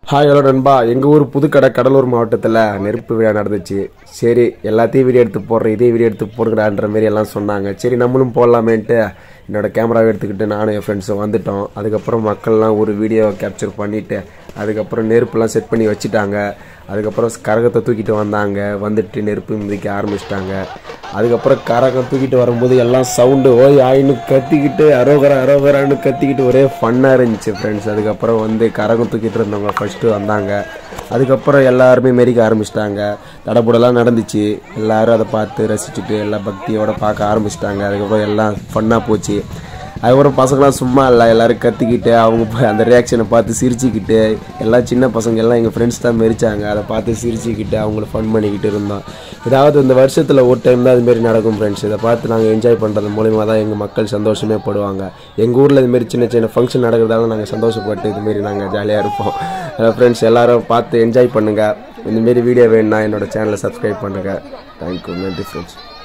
hi hello நண்பா எங்கள் ஊர் புதுக்கடை கடலூர் மாவட்டத்தில் நெருப்பு விழா நடந்துச்சு சரி எல்லாத்தையும் வீடியோ எடுத்து போடுறேன் இதே வீடியோ எடுத்து போடுங்கடான்ற மாரி எல்லாம் சொன்னாங்க சரி நம்மளும் போடலாமேன்ட்டு என்னோட கேமராவை எடுத்துக்கிட்டு நானும் என் ஃப்ரெண்ட்ஸும் வந்துட்டோம் அதுக்கப்புறம் மக்கள்லாம் ஒரு வீடியோ கேப்சர் பண்ணிவிட்டு அதுக்கப்புறம் நெருப்புலாம் செட் பண்ணி வச்சுட்டாங்க அதுக்கப்புறம் கரகத்தை தூக்கிட்டு வந்தாங்க வந்துட்டு நெருப்பு மிதிக்க ஆரம்பிச்சிட்டாங்க அதுக்கப்புறம் கரகம் தூக்கிட்டு வரும்போது எல்லாம் சவுண்டு ஓய் ஆயின்னு கத்திக்கிட்டு அரோகரா அரோகரான்னு கத்திக்கிட்டு ஒரே ஃபன்னாக இருந்துச்சு ஃப்ரெண்ட்ஸ் அதுக்கப்புறம் வந்து கரகம் தூக்கிட்டு இருந்தவங்க ஃபஸ்ட்டு வந்தாங்க அதுக்கப்புறம் எல்லாருமே மெரிக்க ஆரம்பிச்சிட்டாங்க தடபுடலாம் நடந்துச்சு எல்லாரும் அதை பார்த்து ரசிச்சுட்டு எல்லாம் பக்தியோட பார்க்க ஆரம்பிச்சிட்டாங்க அதுக்கப்புறம் எல்லாம் ஃபன்னாக போச்சு அதுக்கப்புறம் பசங்களாம் சும்மா இல்லை எல்லாரும் கத்திக்கிட்டு அவங்க போய் அந்த ரியாக்ஷனை பார்த்து சிரிச்சுக்கிட்டு எல்லாம் சின்ன பசங்க எல்லாம் எங்கள் ஃப்ரெண்ட்ஸ் தான் மெரிச்சாங்க அதை பார்த்து சிரிச்சுக்கிட்டு அவங்கள ஃபன் பண்ணிக்கிட்டு இருந்தோம் ஏதாவது இந்த வருஷத்தில் ஒரு டைம் தான் இதுமாரி நடக்கும் ஃப்ரெண்ட்ஸ் இதை பார்த்து நாங்கள் என்ஜாய் பண்ணுறது மூலிமா தான் எங்கள் மக்கள் சந்தோஷமே படுவாங்க எங்கள் ஊரில் இதுமாரி சின்ன சின்ன ஃபங்க்ஷன் நடக்கிறதால நாங்கள் சந்தோஷப்பட்டு இதுமாரி நாங்கள் ஜாலியாக இருப்போம் ஃப்ரெண்ட்ஸ் எல்லாரும் பார்த்து என்ஜாய் பண்ணுங்கள் இந்தமாரி வீடியோ வேணும்னா என்னோட சேனலை சப்ஸ்கிரைப் பண்ணுங்கள் தேங்க்யூ நன்றி ஃப்ரெண்ட்ஸ்